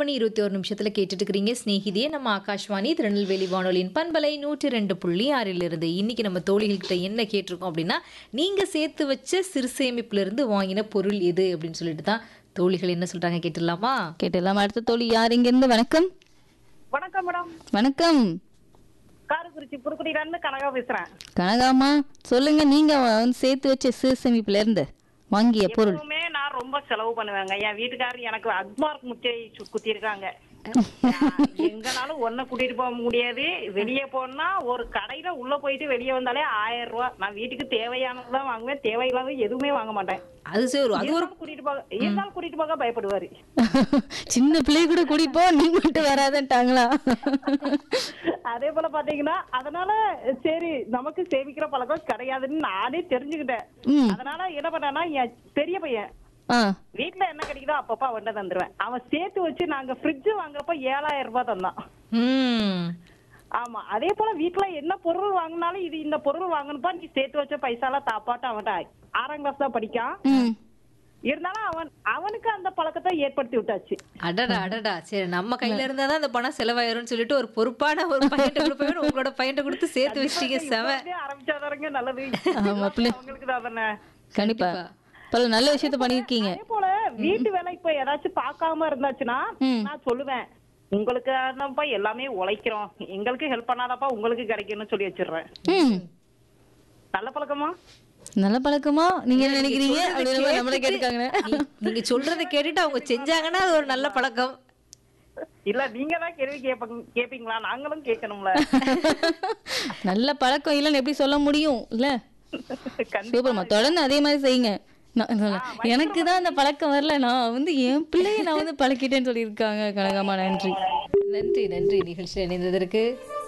மணி இருபத்தி ஒரு நிமிஷத்தில் கேட்டுட்டு இருக்கிறீங்க ஸ்நேகிதியே நம்ம ஆகாஷ்வாணி திருநெல்வேலி வானொலியின் பண்பலை நூற்றி ரெண்டு புள்ளி ஆறிலிருந்து இன்னைக்கு நம்ம தோழிகள்கிட்ட என்ன கேட்டிருக்கோம் அப்படின்னா நீங்கள் சேர்த்து வச்ச சிறு சேமிப்புலேருந்து வாங்கின பொருள் எது அப்படின்னு சொல்லிட்டு தான் தோழிகள் என்ன சொல்கிறாங்க கேட்டுடலாமா கேட்டலாம் அடுத்த தோழி யார் இங்கிருந்து வணக்கம் வணக்கம் மேடம் வணக்கம் காரைக்குறிச்சி புதுக்குடியில இருந்து கனகா பேசுறேன் கனகாமா சொல்லுங்க நீங்க வந்து சேர்த்து வச்ச சிறு சேமிப்புல இருந்து வாங்கிய பொருள் எப்பவுமே நான் ரொம்ப செலவு பண்ணுவேங்க என் வீட்டுக்காரர் எனக்கு அக்மார்க் முச்சை குத்தி இருக்காங்க எங்கனாலும் ஒன்ன கூட்டிட்டு போக முடியாது வெளியே போனா ஒரு கடையில உள்ள போயிட்டு வெளியே வந்தாலே ஆயிரம் ரூபாய் நான் வீட்டுக்கு தேவையானதுதான் வாங்குவேன் தேவையில்லாத எதுவுமே வாங்க மாட்டேன் அது சரி அது ஒரு இருந்தாலும் கூட்டிட்டு போக இருந்தாலும் கூட்டிட்டு போக பயப்படுவாரு சின்ன பிள்ளை கூட கூட்டிட்டு போ நீ மட்டும் வராதன்ட்டாங்களா அதே போல பாத்தீங்கன்னா அதனால சரி நமக்கு சேமிக்கிற பழக்கம் கிடையாதுன்னு நானே தெரிஞ்சுக்கிட்டேன் ம் அதனால என்ன பண்ணேன்னா என் பெரிய பையன் ஆ வீட்ல என்ன கிடைக்குதோ அப்பப்ப அவன்கிட்ட தந்துருவேன் அவன் சேர்த்து வச்சு நாங்க ஃப்ரிட்ஜ் வாங்குறப்ப ஏழாயிரம் ரூபாய் தந்தான் ம் ஆமா அதே போல வீட்ல என்ன பொருள் வாங்கினாலும் இது இந்த பொருள் வாங்கணுப்பா நீ சேர்த்து வச்ச பைசாலாம் தாப்பாட்டு அவன்கிட்ட ஆறாம் கிளாஸ் தான் படிக்கான் ம் இருந்தாலும் அவன் அவனுக்கு அந்த பழக்கத்தை ஏற்படுத்தி விட்டாச்சு அடடா அடடா சரி நம்ம கையில இருந்தா தான் அந்த பணம் செலவாயிரும்னு சொல்லிட்டு ஒரு பொறுப்பான ஒரு பையன்ட்ட கொடுப்பேன் உங்களோட பையன்ட்ட கொடுத்து சேர்த்து வச்சிட்டீங்க செம இப்பவே ஆரம்பிச்சாதானங்க நல்லது ஆமா, பிள்ளை- அவங்களுக்கு தான் தானே கண்டிப்பா பல நல்ல விஷயத்த பண்ணிருக்கீங்க அதே போல வீட்டு வேலை இப்ப ஏதாச்சும் பார்க்காம இருந்தாச்சுன்னா ம். நான் சொல்லுவேன் உங்களுக்கு தான்ப்பா எல்லாமே உழைக்கிறோம் எங்களுக்கு ஹெல்ப் பண்ணாதப்பா உங்களுக்கு கிடைக்கும்னு சொல்லி வச்சிடுறேன் ம் நல்ல பழக்கமா நல்ல பழக்கமா நீங்க என்ன நினைக்கிறீங்க அப்படின்னு நம்மள கேட்டுக்காங்க நீ- நீங்க சொல்றதை கேட்டுட்டு அவங்க செஞ்சாங்கன்னா அது ஒரு நல்ல பழக்கம் இல்ல நீங்க தான் கேள்வி கேப்பங்க கேப்பீங்களா நாங்களும் கேட்கணும்ல நல்ல பழக்கம் இல்லைன்னு எப்படி சொல்ல முடியும் இல்ல கண்டிப்பா. சூப்பர்மா தொடர்ந்து அதே மாதிரி செய்யுங்க நான் சொல்ல- எனக்கு தான் அந்த பழக்கம் வரல நான் வந்து என் பிள்ளைய நான் வந்து பழக்கிட்டேன்னு சொல்லியிருக்காங்க கனகாமா நன்றி நன்றி நன்றி நிகழ்ச்சியில் இணைந்ததற்கு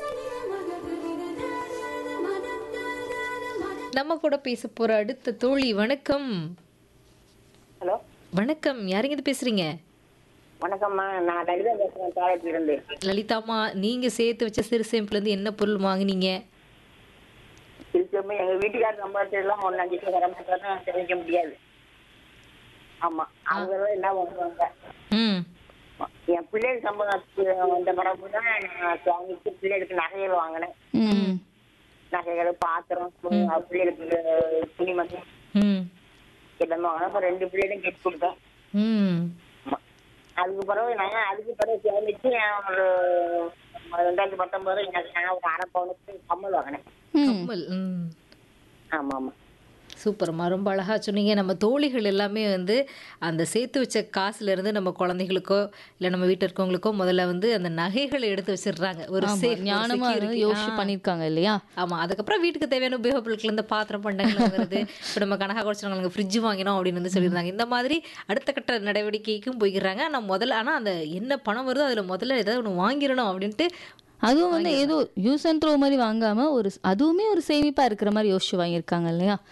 நம்ம கூட பேச போற அடுத்த தோழி வணக்கம் ஹலோ வணக்கம் யாருங்க இது பேசுறீங்க வணக்கம்மா நான் லலிதா பேசுறேன் தாயத்துல இருந்து லலிதாமா நீங்க சேர்த்து வச்ச சிறு சேமிப்புல இருந்து என்ன பொருள் வாங்குனீங்க திருச்செம்பு எங்க வீட்டுக்காரர் சம்பளத்துல எல்லாம் ஒன்னு அஞ்சு வர மாட்டாருன்னு தெரிவிக்க முடியாது ஆமா அவங்க எல்லாம் என்ன பண்ணுவாங்க ம் என் பிள்ளைகள் சம்பளம் வந்த பிறகு தான் நான் வாங்கிட்டு பிள்ளைகளுக்கு நகைகள் வாங்கினேன் ம் நகைகள் பாத்திரம் துணி- பிள்ளைகளுக்கு துணிமணி ம் எல்லாமே வாங்கினேன் அப்புறம் ரெண்டு பிள்ளைகளும் கெட்டு கொடுத்தேன் ம் ஆமா. அதுக்கு பிறகு நான் அதுக்கு பிறகு சேமிச்சு நான் ஒரு ரெண்டாயிரத்தி பத்தொன்பது எனக்கு நான் ஒரு அரை பவுனுக்கு கம்மல் வாங்கினேன் ம் கம்மல் ம் ஆமா ஆமா சூப்பர்மா ரொம்ப அழகா சொன்னீங்க நம்ம தோழிகள் எல்லாமே வந்து அந்த சேர்த்து வச்ச காசுல இருந்து நம்ம குழந்தைகளுக்கோ இல்ல நம்ம வீட்டில் இருக்கவங்களுக்கோ முதல்ல வந்து அந்த நகைகளை எடுத்து வச்சிடுறாங்க ஒரு ஆமா, safe, ஒரு ஞானமா அதை security. யோசிச்சு ஆ. பண்ணிருக்காங்க இல்லையா ஆமா அதுக்கப்புறம் வீட்டுக்கு தேவையான உபயோக பொருட்கள் இந்த பாத்திரம் பண்டங்கள் வருது இப்போ நம்ம கனகா குறைச்சவங்களுக்கு ஃப்ரிட்ஜ் வாங்கினோம் அப்படின்னு வந்து சொல்லியிருந்தாங்க இந்த மாதிரி அடுத்த கட்ட நடவடிக்கைக்கும் போய்க்கிறாங்க ஆனால் முதல்ல ஆனால் அந்த என்ன பணம் வருதோ அதில் முதல்ல ஏதாவது ஒன்று வாங்கிடணும் அப்படின்ட்டு அதுவும் வந்து ஏதோ யூஸ் அண்ட் த்ரோ மாதிரி வாங்காம ஒரு அதுவுமே ஒரு சேமிப்பா இருக்கிற மாதிரி யோசிச்சு வாங்கியிருக்காங்க இல்லையா